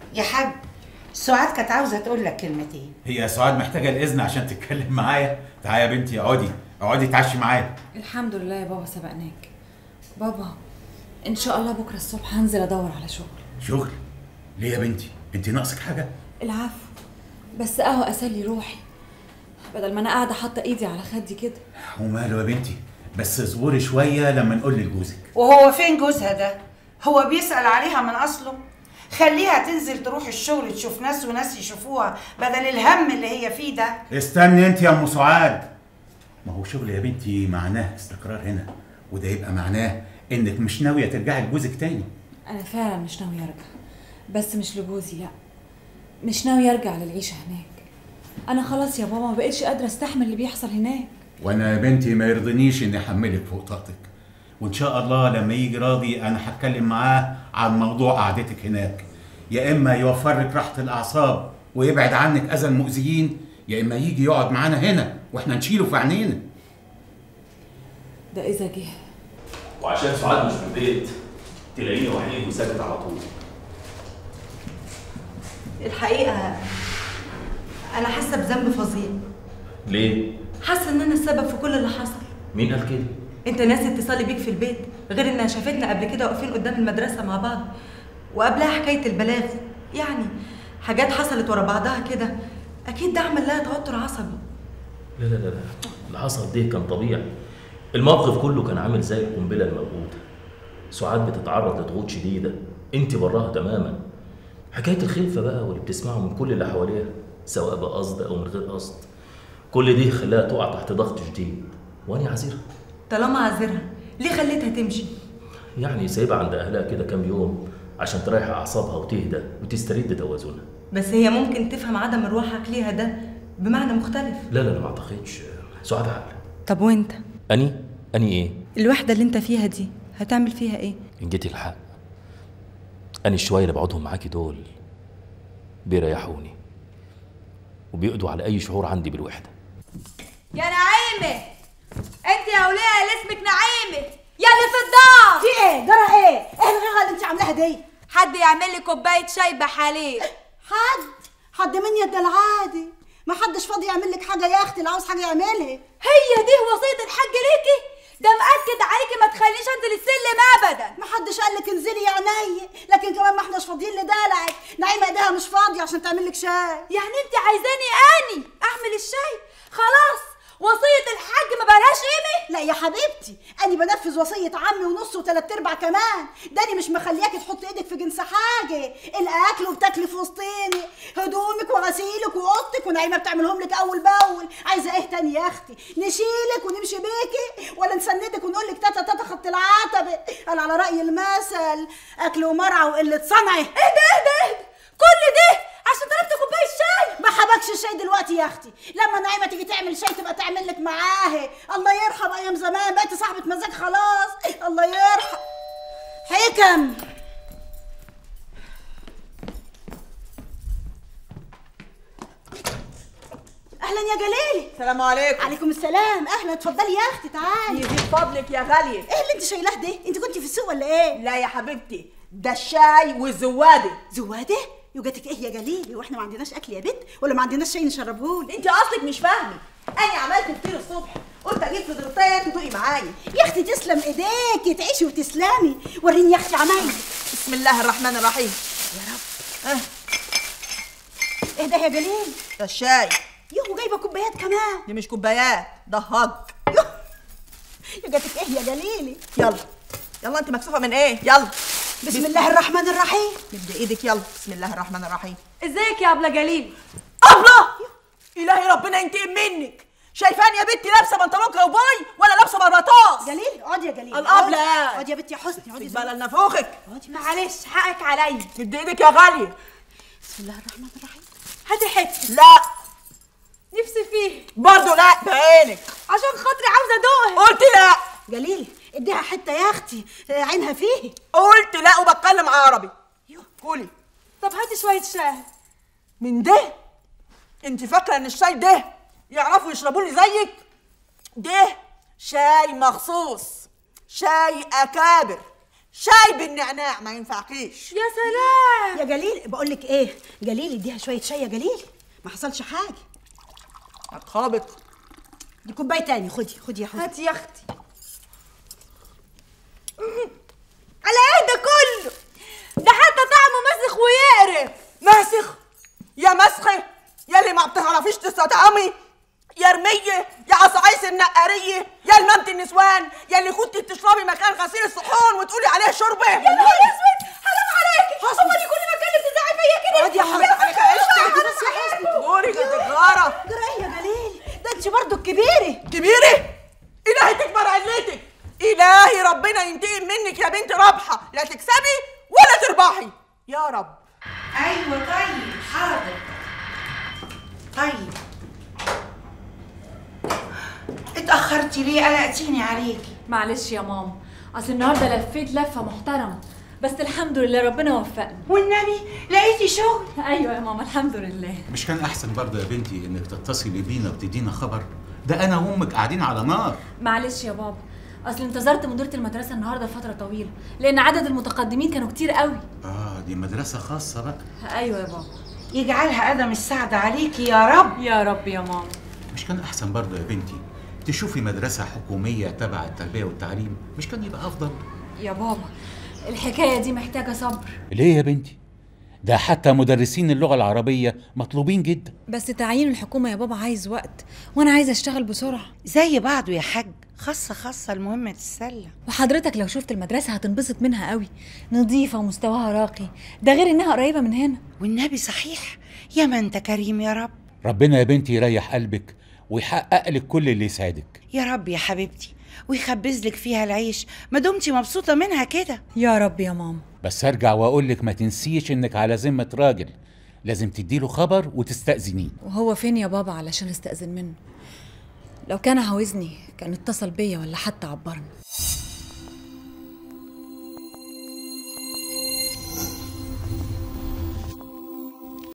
يا حاج سعاد كانت عاوزه تقول لك كلمتين هي سعاد محتاجه الاذن عشان تتكلم معايا تعالي يا بنتي اقعدي اقعدي تعشي معايا الحمد لله يا بابا سبقناك بابا ان شاء الله بكره الصبح هنزل ادور على شغل شغل ليه يا بنتي انت ناقصك حاجه العفو بس اهو اسلي روحي بدل ما انا قاعده حاطه ايدي على خدي كده وماله يا بنتي بس اصبري شويه لما نقول لجوزك وهو فين جوزها ده هو بيسأل عليها من اصله خليها تنزل تروح الشغل تشوف ناس وناس يشوفوها بدل الهم اللي هي فيه ده استني انت يا ام سعاد ما هو شغل يا بنتي معناه استقرار هنا وده يبقى معناه انك مش ناويه ترجعي لجوزك تاني انا فعلا مش ناويه ارجع بس مش لجوزي لا مش ناويه ارجع للعيشه هناك انا خلاص يا بابا ما بقتش قادره استحمل اللي بيحصل هناك وانا يا بنتي ما يرضنيش اني احملك فوق طاقتك وان شاء الله لما يجي راضي انا هتكلم معاه عن موضوع قعدتك هناك يا اما يوفر لك راحه الاعصاب ويبعد عنك اذى المؤذيين يا اما يجي يقعد معانا هنا واحنا نشيله في عينينا ده اذا جه وعشان سعاد مش في البيت تلاقيني وحيد وساكت على طول الحقيقة أنا حاسة بذنب فظيع ليه؟ حاسة إن أنا السبب في كل اللي حصل مين قال كده؟ أنت ناسي اتصالي بيك في البيت غير إنها شافتنا قبل كده واقفين قدام المدرسة مع بعض وقبلها حكاية البلاغ يعني حاجات حصلت ورا بعضها كده أكيد ده عمل لها توتر عصبي لا لا لا لا اللي حصل ده كان طبيعي الموقف كله كان عامل زي القنبله الموجوده سعاد بتتعرض لضغوط شديده انت براها تماما حكايه الخلفه بقى واللي بتسمعه من كل اللي حواليها سواء بقصد او من غير قصد كل دي خلاها تقع تحت ضغط شديد وانا عذيرها طالما عذرها ليه خليتها تمشي؟ يعني سايبها عند اهلها كده كام يوم عشان تريح اعصابها وتهدى وتسترد توازنها بس هي ممكن تفهم عدم مروحك ليها ده بمعنى مختلف لا لا لا ما اعتقدش سعاد عقل طب وانت اني اني ايه الوحدة اللي انت فيها دي هتعمل فيها ايه؟ ان جيتي الحق أنا الشوية اللي بقعدهم معاكي دول بيريحوني وبيقضوا على أي شعور عندي بالوحدة يا نعيمة انت يا وليه اللي اسمك نعيمة يا اللي في الدار في ايه جرى ايه ايه الغيره اللي انت عاملاها دي حد يعمل لي كوباية شاي بحليب حد حد من يد العادي ما حدش فاضي يعمل لك حاجه يا اختي اللي عاوز حاجه يعملها هي دي وصية الحاج ليكي ده مأكد عليكي ما تخليش انزل السلم ابدا ما حدش قال لك انزلي يا عيني لكن كمان ما احناش فاضيين لدلعك نعيمه ايديها مش فاضيه عشان تعمل لك شاي يعني انت عايزاني اني اعمل الشاي خلاص وصية الحاج ما بقالهاش قيمة لا يا حبيبتي انا بنفذ وصيه عمي ونص وثلاث ارباع كمان داني مش مخلياكي تحطي ايدك في جنس حاجه الاكل وبتاكلي في وسطيني هدومك وغسيلك واوضتك ونعيمه بتعملهم لك اول باول عايزه ايه تاني يا اختي نشيلك ونمشي بيكي ولا نسندك ونقول لك تاتا تاتا خط العتبه قال على راي المثل اكل ومرعى وقله صنعه ايه ده ايه ده ايه ده كل ده عشان طلبت كوباية شاي ما حبكش الشاي دلوقتي يا اختي لما نعيمه تيجي تعمل شاي تبقى تعمل لك معاها الله يرحم ايام زمان بقيتي صاحبه مزاج خلاص الله يرحم حكم اهلا يا جليلي السلام عليكم عليكم السلام اهلا اتفضلي يا اختي تعالي يزيد فضلك يا غالية ايه اللي انت شايلاه ده انت كنت في السوق ولا ايه لا يا حبيبتي ده الشاي والزوادة زواده يوجتك ايه يا جليلي واحنا ما عندناش اكل يا بنت ولا ما عندناش شاي نشربهولك انت اصلك مش فاهمه انا عملت كتير الصبح قلت اجيب فطرتين تدوقي معايا يا اختي تسلم ايديكي تعيشي وتسلمي وريني يا اختي عمايلك بسم الله الرحمن الرحيم ايه ده يا جليل ده الشاي يوه جايبه كوبايات كمان دي مش كوبايات ده هج يوجتك ايه يا جليلي يلا يلا انت مكسوفه من ايه يلا بسم الله الرحمن الرحيم مد ايدك يلا بسم الله الرحمن الرحيم ازيك يا ابله جليل الله الهي ربنا ينتقم منك شايفاني يا بنتي لابسه بنطلون كاوباي ولا لابسه بنطاط جليل اقعدي يا جليل الأبلة. اقعدي. اقعدي يا بنتي يا حسني اقعدي زي- بلا لنفوخك معلش حقك عليا مد ايدك يا غاليه بسم الله الرحمن الرحيم هاتي حته لا نفسي فيه برضه لا بعينك عشان خاطري عاوزه ادوقها قلت لا جليل اديها حته يا اختي آه، عينها فيه قلت لا وبتكلم عربي قولي طب هاتي شويه شاي من ده انت فاكره ان الشاي ده يعرفوا يشربوني زيك ده شاي مخصوص شاي اكابر شاي بالنعناع ما ينفعكيش يا سلام يا جليل بقول لك ايه جليل اديها شويه شاي يا جليل ما حصلش حاجه خابط دي كوبايه تاني خدي خدي يا حبيبتي هاتي يا اختي على ايه ده كله ده حتى طعمه مسخ ويقرف ماسخ يا مسخه يا اللي ما بتعرفيش تستطعمي يا رمية يا عصايص النقارية يا المامة النسوان يا اللي كنت بتشربي مكان غسيل الصحون وتقولي عليه شربة يا نهار اسود حرام عليكي هو دي كل ما كانت تزعقي فيا كده خدي يا حبيبتي عليك عشتي بس يا حسني دورك يا تجارة جرى ايه يا جليل ده انت برضو الكبيره كبيرة إلهي تكبر علتك إلهي ربنا ينتقم منك يا بنت رابحة لا تكسبي ولا تربحي يا رب ايوه طيب حاضر طيب اتاخرتي ليه قلقتيني عليكي معلش يا ماما اصل النهارده لفيت لفه محترمه بس الحمد لله ربنا وفقني والنبي لقيتي شغل ايوه يا ماما الحمد لله مش كان احسن برضه يا بنتي انك تتصلي بينا وتدينا خبر ده انا وامك قاعدين على نار معلش يا بابا اصل انتظرت مديره المدرسه النهارده فتره طويله لان عدد المتقدمين كانوا كتير قوي اه دي مدرسه خاصه بقى ايوه يا بابا يجعلها قدم السعد عليكي يا رب يا رب يا ماما مش كان احسن برضه يا بنتي تشوفي مدرسه حكوميه تبع التربيه والتعليم مش كان يبقى افضل يا بابا الحكايه دي محتاجه صبر ليه يا بنتي ده حتى مدرسين اللغه العربيه مطلوبين جدا بس تعيين الحكومه يا بابا عايز وقت وانا عايزه اشتغل بسرعه زي بعضه يا حاج خاصة خاصة المهم تتسلى وحضرتك لو شفت المدرسه هتنبسط منها قوي نظيفه ومستواها راقي ده غير انها قريبه من هنا والنبي صحيح يا ما انت كريم يا رب ربنا يا بنتي يريح قلبك ويحقق لك كل اللي يسعدك يا رب يا حبيبتي ويخبز لك فيها العيش ما دمتي مبسوطة منها كده يا رب يا ماما بس ارجع واقول لك ما تنسيش انك على ذمه راجل لازم تديله خبر وتستأذنيه وهو فين يا بابا علشان استأذن منه لو كان عاوزني كان اتصل بيا ولا حتى عبرني